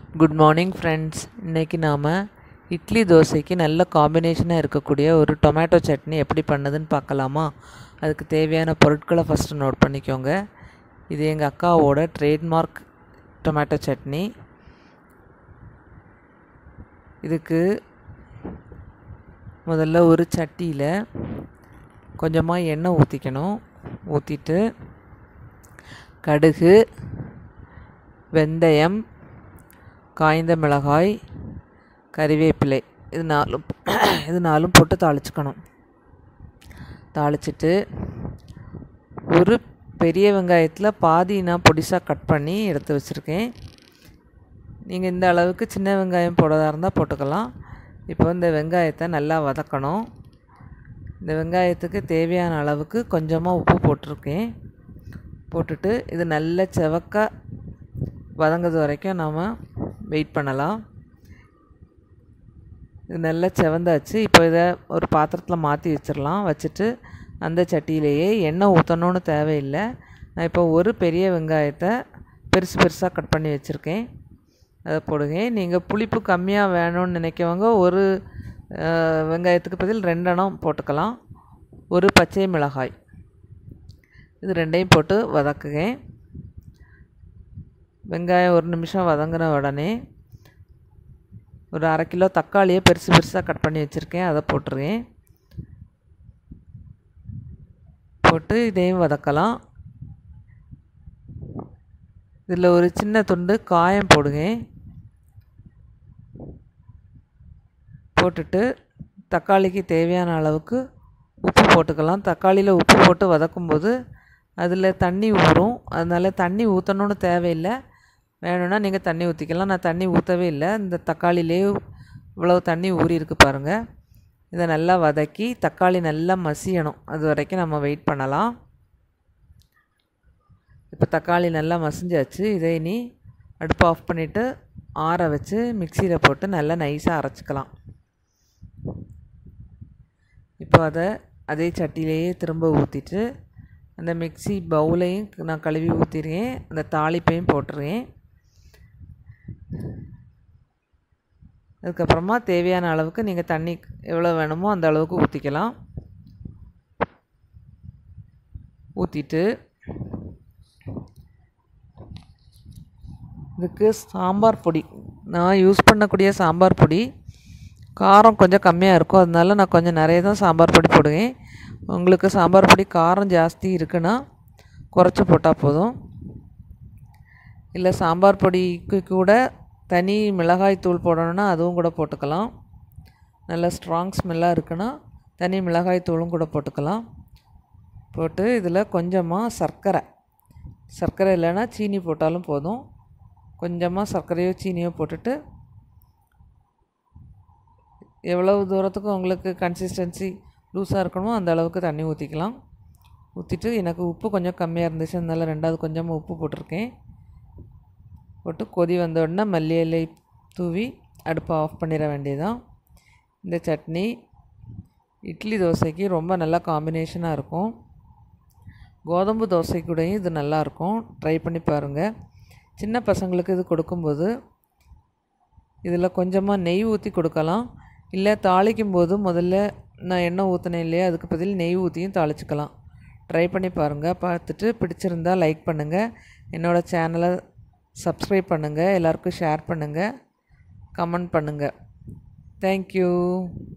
good morning friends இன்றைக்கி நாம் இட்லி தோசைக்கு நல்ல காம்பினேஷனாக இருக்கக்கூடிய ஒரு டொமேட்டோ சட்னி எப்படி பண்ணுதுன்னு பார்க்கலாமா அதுக்கு தேவையான பொருட்களை ஃபஸ்ட்டு நோட் பண்ணிக்கோங்க இது எங்கள் அக்காவோட ட்ரேட்மார்க் டொமேட்டோ சட்னி இதுக்கு முதல்ல ஒரு சட்டியில் கொஞ்சமாக எண்ணெய் ஊற்றிக்கணும் ஊற்றிட்டு கடுகு வெந்தயம் காய்ந்த மிளகாய் கறிவேப்பிலை இது நாலும் இது நாலும் போட்டு தாளிச்சுக்கணும் தாளிச்சிட்டு ஒரு பெரிய வெங்காயத்தில் பாதி நான் பொடிசாக கட் பண்ணி எடுத்து வச்சுருக்கேன் நீங்கள் இந்த அளவுக்கு சின்ன வெங்காயம் போடுறதா இருந்தால் போட்டுக்கலாம் இப்போ இந்த வெங்காயத்தை நல்லா வதக்கணும் இந்த வெங்காயத்துக்கு தேவையான அளவுக்கு கொஞ்சமாக உப்பு போட்டிருக்கேன் போட்டுட்டு இது நல்ல செவக்க வதங்கிறது வரைக்கும் நாம் வெயிட் பண்ணலாம் இது நல்லா செவந்தாச்சு இப்போ இதை ஒரு பாத்திரத்தில் மாற்றி வச்சிடலாம் வச்சுட்டு அந்த சட்டியிலேயே எண்ணெய் ஊற்றணுன்னு தேவையில்லை நான் இப்போ ஒரு பெரிய வெங்காயத்தை பெருசு பெருசாக கட் பண்ணி வச்சுருக்கேன் அதை போடுங்க நீங்கள் புளிப்பு கம்மியாக வேணும்னு நினைக்கவங்க ஒரு வெங்காயத்துக்கு பதில் ரெண்டெண்ணம் போட்டுக்கலாம் ஒரு பச்சை மிளகாய் இது ரெண்டையும் போட்டு வதக்குங்க வெங்காயம் ஒரு நிமிஷம் வதங்கின உடனே ஒரு அரை கிலோ தக்காளியை பெருசு பெருசாக கட் பண்ணி வச்சுருக்கேன் அதை போட்டுருக்கேன் போட்டு இதையும் வதக்கலாம் இதில் ஒரு சின்ன துண்டு காயம் போடுங்க போட்டுட்டு தக்காளிக்கு தேவையான அளவுக்கு உப்பு போட்டுக்கலாம் தக்காளியில் உப்பு போட்டு வதக்கும்போது அதில் தண்ணி ஊறும் அதனால் தண்ணி ஊற்றணுன்னு தேவையில்லை வேணும்னா நீங்கள் தண்ணி ஊற்றிக்கலாம் நான் தண்ணி ஊற்றவே இல்லை இந்த தக்காளிலே இவ்வளோ தண்ணி ஊறி இருக்கு பாருங்கள் இதை நல்லா வதக்கி தக்காளி நல்லா மசியணும் அது வரைக்கும் நம்ம வெயிட் பண்ணலாம் இப்போ தக்காளி நல்லா மசிஞ்சாச்சு இதை இனி அடுப்பு ஆஃப் பண்ணிவிட்டு ஆற வச்சு மிக்சியில் போட்டு நல்லா நைஸாக அரைச்சிக்கலாம் இப்போ அதை அதே சட்டியிலேயே திரும்ப ஊற்றிட்டு அந்த மிக்சி பவுலையும் நான் கழுவி ஊற்றிருக்கேன் அந்த தாளிப்பையும் போட்டுருக்கேன் அதுக்கப்புறமா தேவையான அளவுக்கு நீங்கள் தண்ணி எவ்வளோ வேணுமோ அந்த அளவுக்கு ஊற்றிக்கலாம் ஊற்றிட்டு இதுக்கு சாம்பார் பொடி நான் யூஸ் பண்ணக்கூடிய சாம்பார் பொடி காரம் கொஞ்சம் கம்மியாக இருக்கும் அதனால நான் கொஞ்சம் நிறைய தான் சாம்பார் பொடி போடுவேன் உங்களுக்கு சாம்பார் பொடி காரம் ஜாஸ்தி இருக்குன்னா குறைச்சி போட்டால் போதும் இல்லை சாம்பார் பொடிக்கு கூட தனி மிளகாய் தூள் போடணுன்னா அதுவும் கூட போட்டுக்கலாம் நல்ல ஸ்ட்ராங் ஸ்மெல்லாக இருக்குன்னா தனி மிளகாய் தூளும் கூட போட்டுக்கலாம் போட்டு இதில் கொஞ்சமாக சர்க்கரை சர்க்கரை இல்லைன்னா சீனி போட்டாலும் போதும் கொஞ்சமாக சர்க்கரையோ சீனியோ போட்டுட்டு எவ்வளவு தூரத்துக்கு உங்களுக்கு கன்சிஸ்டன்சி லூஸாக இருக்கணுமோ அந்த அளவுக்கு தண்ணி ஊற்றிக்கலாம் ஊற்றிட்டு எனக்கு உப்பு கொஞ்சம் கம்மியாக இருந்துச்சு அதனால் ரெண்டாவது கொஞ்சமாக உப்பு போட்டிருக்கேன் போட்டு கொதி வந்த உடனே மல்லி இலை தூவி அடுப்பை ஆஃப் பண்ணிட வேண்டியதான் இந்த சட்னி இட்லி தோசைக்கு ரொம்ப நல்லா காம்பினேஷனாக இருக்கும் கோதம்பு தோசை கூடயும் இது நல்லாயிருக்கும் ட்ரை பண்ணி பாருங்கள் சின்ன பசங்களுக்கு இது கொடுக்கும்போது இதில் கொஞ்சமாக நெய் ஊற்றி கொடுக்கலாம் இல்லை தாளிக்கும் போது முதல்ல நான் எண்ணெய் ஊற்றினேன் இல்லையா அதுக்கு பதில் நெய் ஊற்றியும் தாளிச்சிக்கலாம் ட்ரை பண்ணி பாருங்கள் பார்த்துட்டு பிடிச்சிருந்தா லைக் பண்ணுங்கள் என்னோடய சேனலை சப்ஸ்கிரைப் பண்ணுங்கள் எல்லாருக்கும் ஷேர் பண்ணுங்கள் கமெண்ட் பண்ணுங்கள் தேங்க்யூ